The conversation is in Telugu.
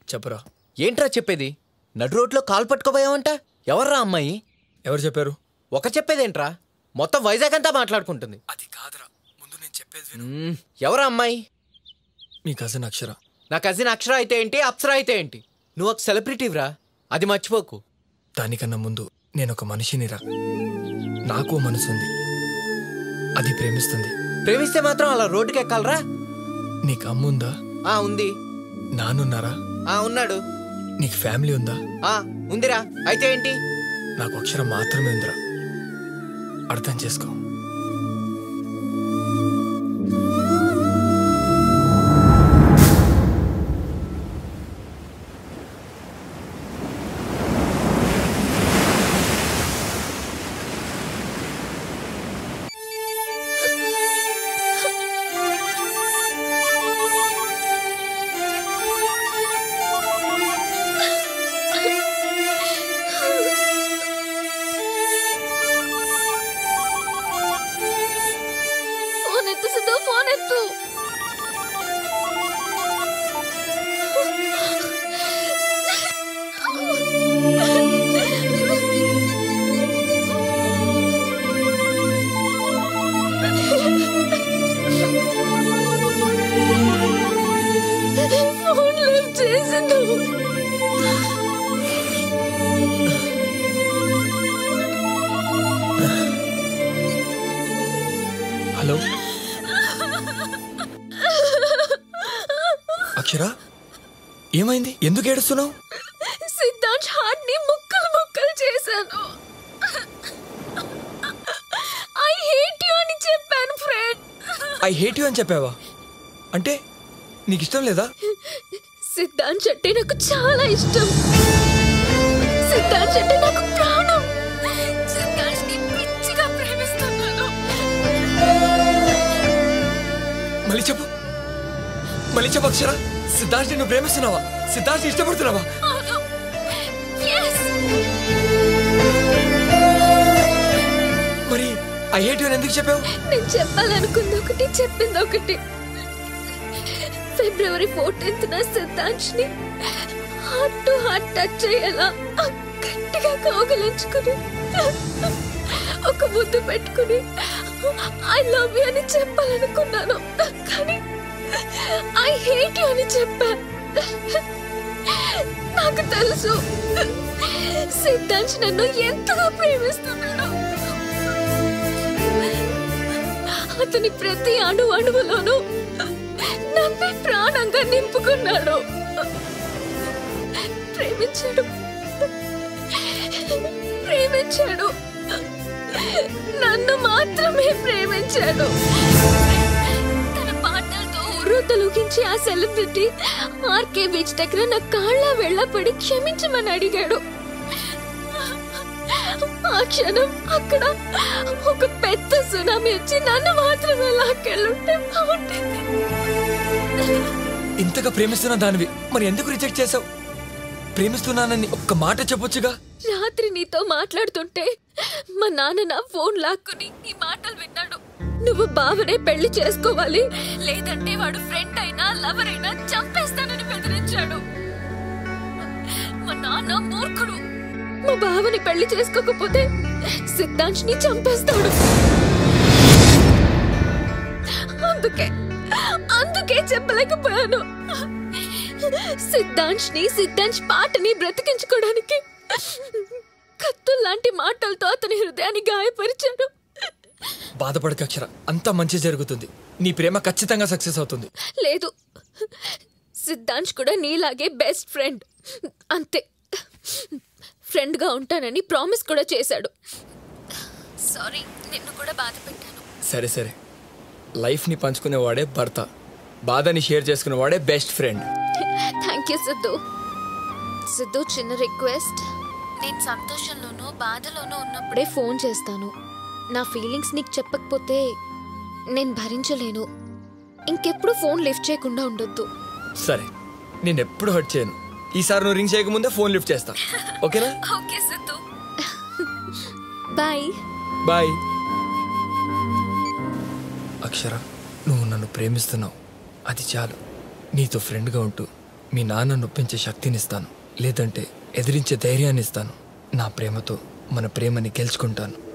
చెప్పరా ఏంట్రా చెప్పేది నడు రోడ్లో కాలు పట్టుకోపోయావంట ఎవర్రా అమ్మాయి ఎవరు చెప్పారు ఒక చెప్పేదేంట్రా మొత్తం వైజాగ్ అంతా మాట్లాడుకుంటుంది అది కాదురా ముందు నేను చెప్పేది మ్మ్, ఎవరా అమ్మాయి మీ కజిన్ అక్షర నా కజిన్ అక్షర అయితే ఏంటి అప్సర అయితే ఏంటి నువ్వు ఒక సెలబ్రిటీవ్రా అది మర్చిపోకు దానికన్నా ముందు నేను ఒక మనిషినిరా నాకు ఓ మనసు ఉంది అది ప్రేమిస్తుంది ప్రేమిస్తే మాత్రం అలా రోడ్డుకి ఎక్కాలరా నీకు అమ్ముందా ఆ ఉంది నానున్నారా ఆ ఉన్నాడు నీకు ఫ్యామిలీ ఉందా ఆ ఉందిరా అయితే ఏంటి నాకు అక్షరం మాత్రమే ఉందిరా అర్థం చేసుకో ఫోన్ ఎత్తు సిద్ధు ఫోన్ ఎత్తు ఫోన్ లిఫ్ట్ చేసిండు హలో అక్షర ఏమైంది ఎందుకు ఏడుస్తున్నావు సిద్ధాంత్ హార్ట్ ని ముక్కలు ముక్కలు చేశాను ఐ హేట్ యు అని చెప్పాను ఫ్రెండ్ ఐ హేట్ యూ అని చెప్పావా అంటే నీకు ఇష్టం లేదా సిద్ధాంత్ అంటే నాకు చాలా ఇష్టం సిద్ధాంత్ అంటే నాకు ప్రాణం సిద్ధాంత్ ని పిచ్చిగా ప్రేమిస్తున్నాను మళ్ళీ చెప్పు మళ్ళీ చెప్పు అక్షర సిద్ధార్థ్ నువ్వు ప్రేమిస్తున్నావా సిద్ధార్థ్ ఇష్టపడుతున్నావా అవును ఎస్ మరి ఐ హేట్ యూ అని ఎందుకు చెప్పావు నేను చెప్పాలనుకుంది ఒకటి చెప్పింది ఒకటి ఫిబ్రవరి ఫోర్టీన్త్ నా సిద్ధాంత్ ని హార్ట్ టు హార్ట్ టచ్ అయ్యేలా గట్టిగా కౌగలించుకుని ఒక ముద్దు పెట్టుకుని ఐ లవ్ యూ అని చెప్పాలనుకున్నాను కానీ ఐ హేట్ యూ అని చెప్పా నాకు తెలుసు సిద్ధాంత్ నన్ను ఎంతగా ప్రేమిస్తున్నాడు అతని ప్రతి అణు అణువులోనూ నన్ను ప్రాణంగా నింపుకున్నాడు ప్రేమించాడు ప్రేమించాడు నన్ను మాత్రమే ప్రేమించాడు తన పాటలతో ఊరు తొలగించి ఆ సెలబ్రిటీ ఆర్కే బీచ్ దగ్గర నా కాళ్ళ వెళ్ళపడి క్షమించమని అడిగాడు ఆ క్షణం అక్కడ ఒక పెద్ద సునామీ వచ్చి నన్ను మాత్రమే లాక్కెళ్ళుంటే బాగుంటుంది ఇంతగా ప్రేమిస్తున్న దానివి మరి ఎందుకు రిజెక్ట్ చేసావు ప్రేమిస్తున్నానని ఒక్క మాట చెప్పొచ్చుగా రాత్రి నీతో మాట్లాడుతుంటే మా నాన్న నా ఫోన్ లాక్కుని ఈ మాటలు విన్నాడు నువ్వు బావనే పెళ్లి చేసుకోవాలి లేదంటే వాడు ఫ్రెండ్ అయినా లవర్ అయినా చంపేస్తానని బెదిరించాడు మా నాన్న మూర్ఖుడు మా బావని పెళ్లి చేసుకోకపోతే సిద్ధాంత్ ని చంపేస్తాడు అందుకే అందుకే చెప్పలేకపోయాను సిద్ధాంత్ ని సిద్ధాంత్ పాటని బ్రతికించుకోవడానికి కత్తుల్లాంటి మాటలతో అతని హృదయాన్ని గాయపరిచాడు బాధపడక అక్షర అంతా మంచి జరుగుతుంది నీ ప్రేమ ఖచ్చితంగా సక్సెస్ అవుతుంది లేదు సిద్ధాంత్ కూడా నీలాగే బెస్ట్ ఫ్రెండ్ అంతే ఫ్రెండ్ గా ఉంటానని ప్రామిస్ కూడా చేశాడు సారీ నిన్ను కూడా బాధ పెట్టాను సరే సరే లైఫ్ని పంచుకునేవాడే భర్త బాధని షేర్ చేసుకునేవాడే best friend thank you Siddhu Siddhu చిన్న రిక్వెస్ట్ నేను సంతోషంలోనూ బాధలోనూ ఉన్నప్పుడే ఫోన్ చేస్తాను నా ఫీలింగ్స్ నీకు చెప్పకపోతే నేను భరించలేను ఇంకెప్పుడు ఫోన్ లిఫ్ట్ చేయకుండా ఉండొద్దు సరే నేను ఎప్పుడు హర్ట్ చేయను ఈసారి నువ్వు రింగ్ చేయకముందే ఫోన్ లిఫ్ట్ చేస్తా ఓకేనా okay Siddhu bye bye Akshara నువ్వు నన్ను ప్రేమిస్తున్నావు అది చాలు నీతో ఫ్రెండ్గా ఉంటూ మీ నాన్న నొప్పించే శక్తినిస్తాను లేదంటే ఎదిరించే ధైర్యాన్ని ఇస్తాను నా ప్రేమతో మన ప్రేమని గెలుచుకుంటాను